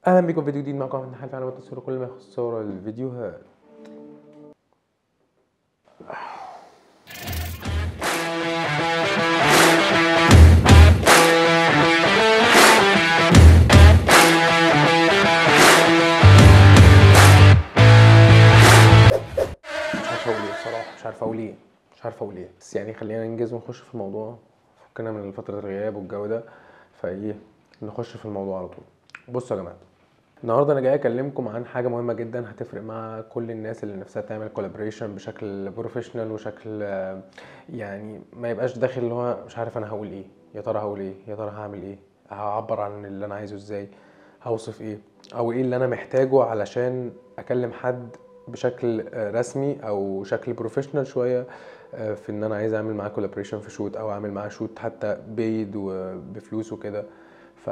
اهلا بيكم في فيديو جديد معكم احمد نحل على التصوير كل ما يخص صور الفيديوهات مش عارف اقول ايه بصراحه مش عارف اقول ايه مش عارف اقول ايه بس يعني خلينا ننجز ونخش في الموضوع فكنا من فتره الغياب والجو ده فايه نخش في الموضوع على طول بصوا يا جماعه النهارده انا جاي اكلمكم عن حاجه مهمه جدا هتفرق مع كل الناس اللي نفسها تعمل كولابريشن بشكل بروفيشنال وشكل آه، يعني ما يبقاش داخل اللي هو مش عارف انا هقول ايه يا ترى هقول ايه يا ترى هعمل ايه هعبر عن اللي انا عايزه ازاي هوصف ايه او ايه اللي انا محتاجه علشان اكلم حد بشكل آه، رسمي او شكل بروفيشنال شويه آه، في ان انا عايز اعمل معاه كولابريشن في شوت او اعمل معاه شوت حتى بيد وبفلوس وكده ف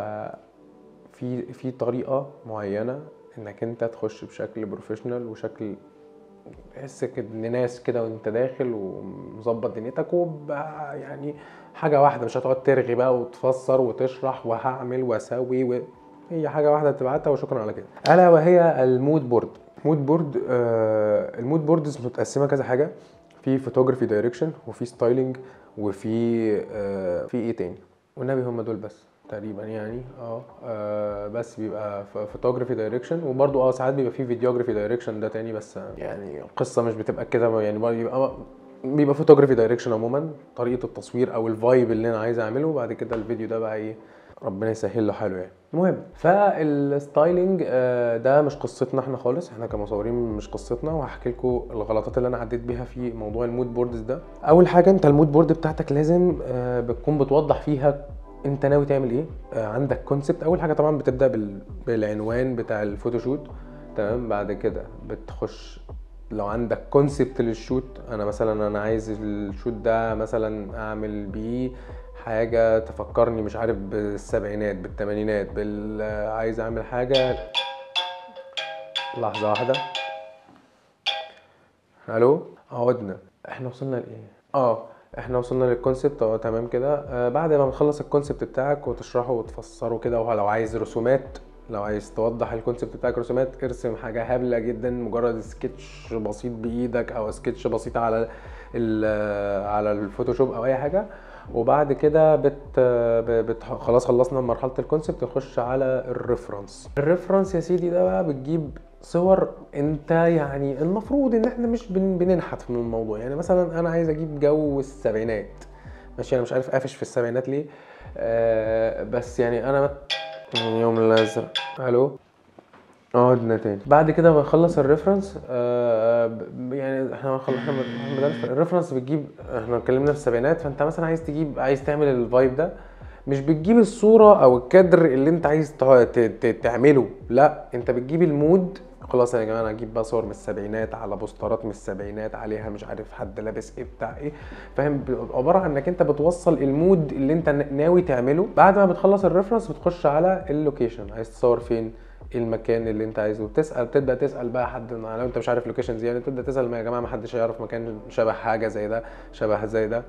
في في طريقه معينه انك انت تخش بشكل بروفيشنال وشكل تحسك ان ناس كده وانت داخل ومظبط دنيتك وب يعني حاجه واحده مش هتقعد ترغي بقى وتفسر وتشرح وهعمل واسوي و... هي حاجه واحده تبعتها وشكرا على كده الا وهي المود بورد مود بورد آه المود بوردز متقسمه كذا حاجه في فوتوغرافي دايركشن وفي ستايلينج وفي آه في ايه تاني والنبي هم دول بس تقريبا يعني اه آه، بس بيبقى فوتوغرافي دايركشن وبرده اه ساعات بيبقى فيه فيديوجرافي دايركشن ده تاني بس آه، يعني القصه مش بتبقى كده يعني برضه بيبقى بيبقى فوتوغرافي دايركشن عموما طريقه التصوير او الفايب اللي انا عايز اعمله وبعد كده الفيديو ده بقى ايه ربنا يسهل له حاله يعني المهم فالستايلينج آه، ده مش قصتنا احنا خالص احنا كمصورين مش قصتنا وهحكي لكم الغلطات اللي انا عديت بيها في موضوع المود بوردز ده اول حاجه انت المود بورد بتاعتك لازم آه، بتكون بتوضح فيها انت ناوي تعمل ايه آه، عندك كونسبت اول حاجه طبعا بتبدا بال... بالعنوان بتاع الفوتوشوت تمام بعد كده بتخش لو عندك كونسبت للشوت انا مثلا انا عايز الشوت ده مثلا اعمل بيه حاجه تفكرني مش عارف بالسبعينات بالثمانينات بال... عايز اعمل حاجه لحظه واحده الو عودنا احنا وصلنا لايه اه احنا وصلنا للكونسبت اه تمام كده آه بعد ما بتخلص الكونسبت بتاعك وتشرحه وتفسره كده ولو عايز رسومات لو عايز توضح الكونسبت بتاعك رسومات ارسم حاجه هبله جدا مجرد سكتش بسيط بايدك او سكتش بسيط على ال- على الفوتوشوب او اي حاجه وبعد كده بت, بت خلاص خلصنا مرحله الكونسبت نخش على الريفرنس الريفرنس يا سيدي ده بقى بتجيب صور انت يعني المفروض ان احنا مش بن بننحت من الموضوع يعني مثلا انا عايز اجيب جو السبعينات ماشي انا مش عارف قافش في السبعينات ليه آه بس يعني انا يوم الازرق الو قعدنا تاني بعد كده بنخلص الريفرنس آه ب- يعني احنا خل- احنا بن- بدأنا الريفرنس بتجيب احنا اتكلمنا في السبعينات فانت مثلا عايز تجيب عايز تعمل الفايب ده مش بتجيب الصورة او الكادر اللي انت عايز تع- ت- ت- تعمله لا انت بتجيب المود خلاص يا جماعه انا هجيب بقى صور من السبعينات على بوسترات من السبعينات عليها مش عارف حد لابس ايه بتاع ايه فاهم بيبقى عباره عن انك انت بتوصل المود اللي انت ناوي تعمله بعد ما بتخلص الريفرنس بتخش على اللوكيشن عايز تصور فين ايه المكان اللي انت عايزه تسال تبدا تسال بقى حد لو انت مش عارف لوكيشنز يعني تبدا تسال ما يا جماعه ما حدش يعرف مكان شبه حاجه زي ده شبه زي ده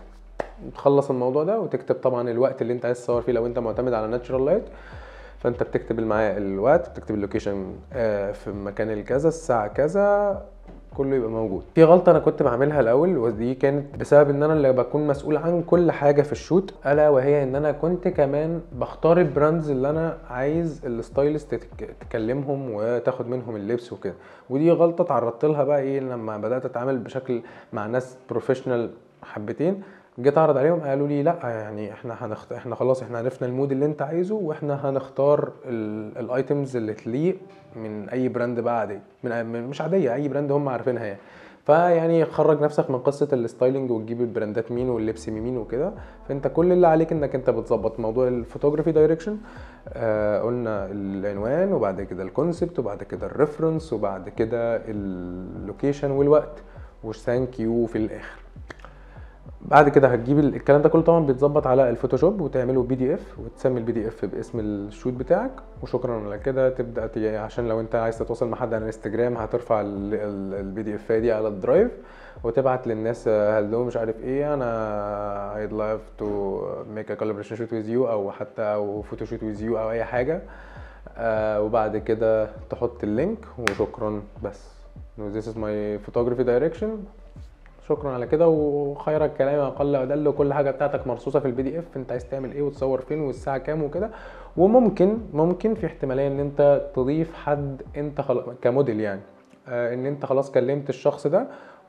تخلص الموضوع ده وتكتب طبعا الوقت اللي انت عايز تصور فيه لو انت معتمد على ناتشرال لايت فانت بتكتب معاه الوقت بتكتب اللوكيشن آه، في مكان الكذا الساعه كذا كله يبقى موجود في غلطه انا كنت بعملها الاول ودي كانت بسبب ان انا اللي بكون مسؤول عن كل حاجه في الشوت الا وهي ان انا كنت كمان بختار البراندز اللي انا عايز الستايلست تك- تكلمهم وتاخد منهم اللبس وكده ودي غلطه تعرضت لها بقى ايه لما بدات اتعامل بشكل مع ناس بروفيشنال حبتين جيت اعرض عليهم قالوا لي لا يعني احنا هنخت... احنا خلاص احنا عرفنا المود اللي انت عايزه واحنا هنختار ال- الايتمز اللي تليق من اي براند بقى عاديه من... من مش عاديه اي براند هم عارفينها يعني فيعني خرج نفسك من قصه الستايلينج وتجيب البراندات مين واللبس مين وكده فانت كل اللي عليك انك انت بتظبط موضوع الفوتوغرافي دايركشن آه قلنا العنوان وبعد كده الكونسبت وبعد كده الريفرنس وبعد كده اللوكيشن والوقت وثانك يو في الاخر بعد كده هتجيب ال- الكلام ده كله طبعا بيتظبط على الفوتوشوب وتعمله بي دي اف وتسمي البي دي اف باسم الشوت بتاعك وشكرا على كده تبدا ت- عشان لو انت عايز تتواصل مع حد على الانستجرام هترفع البي دي اف دي على الدرايف وتبعت للناس هلو مش عارف ايه انا I'd love to make a collaboration shoot with you او حتى او photo shoot with you او اي حاجه آه وبعد كده تحط اللينك وشكرا بس this is my photography direction شكرا على كده وخير الكلام اقل ادل وكل حاجه بتاعتك مرصوصه في البي دي اف انت عايز تعمل ايه وتصور فين والساعه كام وكده وممكن ممكن في احتماليه ان انت تضيف حد انت خلاص كموديل يعني آه ان انت خلاص كلمت الشخص ده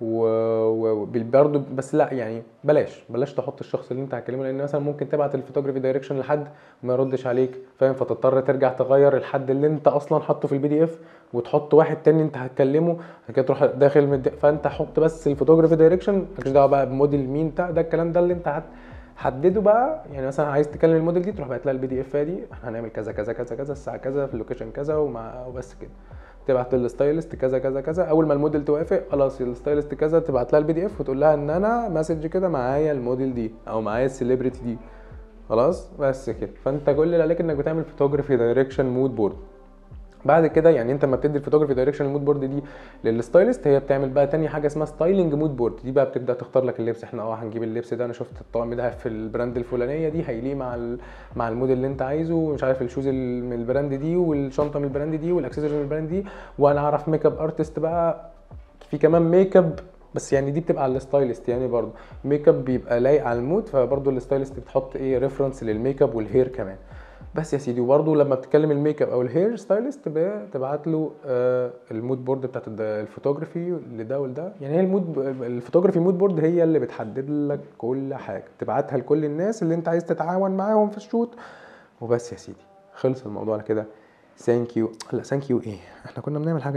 وبرضه بس لا يعني بلاش بلاش تحط الشخص اللي انت هتكلمه لان مثلا ممكن تبعت الفوتوجرافي دايركشن لحد وما يردش عليك فاهم فتضطر ترجع تغير الحد اللي انت اصلا حاطه في البي دي اف وتحط واحد تاني انت هتكلمه كده تروح داخل من فانت حط بس الفوتوجرافي دايركشن مالكش دعوه بقى بموديل مين بتاع ده الكلام ده اللي انت هتحدده بقى يعني مثلا عايز تكلم الموديل دي تروح باعت لها البي دي اف دي احنا هنعمل كذا كذا كذا كذا الساعه كذا في اللوكيشن كذا ومع وبس كده تبعت للستايلست كذا كذا كذا اول ما الموديل توافق خلاص الستايلست كذا تبعت لها البي دي اف وتقول لها ان انا مسج كده معايا الموديل دي او معايا السليبرتي دي خلاص بس كده فانت كل اللي عليك انك بتعمل فوتوجرافي دايركشن مود بورد بعد كده يعني انت لما بتدي الفوتوجرافي دايركشن المود بورد دي للستايلست هي بتعمل بقى تاني حاجه اسمها ستايلنج مود بورد دي بقى بتبدا تختار لك اللبس احنا اه هنجيب اللبس ده انا شفت الطقم ده في البراند الفلانيه دي هيليق مع ال... مع الموديل اللي انت عايزه مش عارف الشوز من البراند دي والشنطه من البراند دي والاكسسوارز من البراند دي وانا اعرف ميك اب ارتست بقى في كمان ميك اب بس يعني دي بتبقى على الستايلست يعني برضه ميك اب بيبقى لايق على المود فبرضه الستايلست بتحط ايه ريفرنس للميك اب والهير كمان بس يا سيدي وبرده لما بتتكلم الميك اب او الهير ستايلست بتبعت له آه المود بورد بتاعت الفوتوجرافي لده ولده يعني هي المود الفوتوجرافي مود بورد هي اللي بتحدد لك كل حاجه تبعتها لكل الناس اللي انت عايز تتعاون معاهم في الشوت وبس يا سيدي خلص الموضوع على كده ثانك يو لا ثانك يو ايه احنا كنا بنعمل حاجه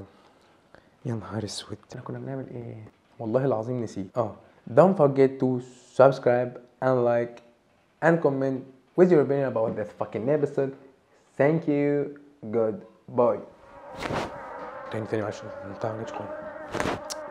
يا نهار اسود احنا كنا بنعمل ايه والله العظيم نسيت اه don't forget to subscribe and like and comment with your opinion about this fucking episode. Thank you. Goodbye. تاني تاني معلش انت ما جيتش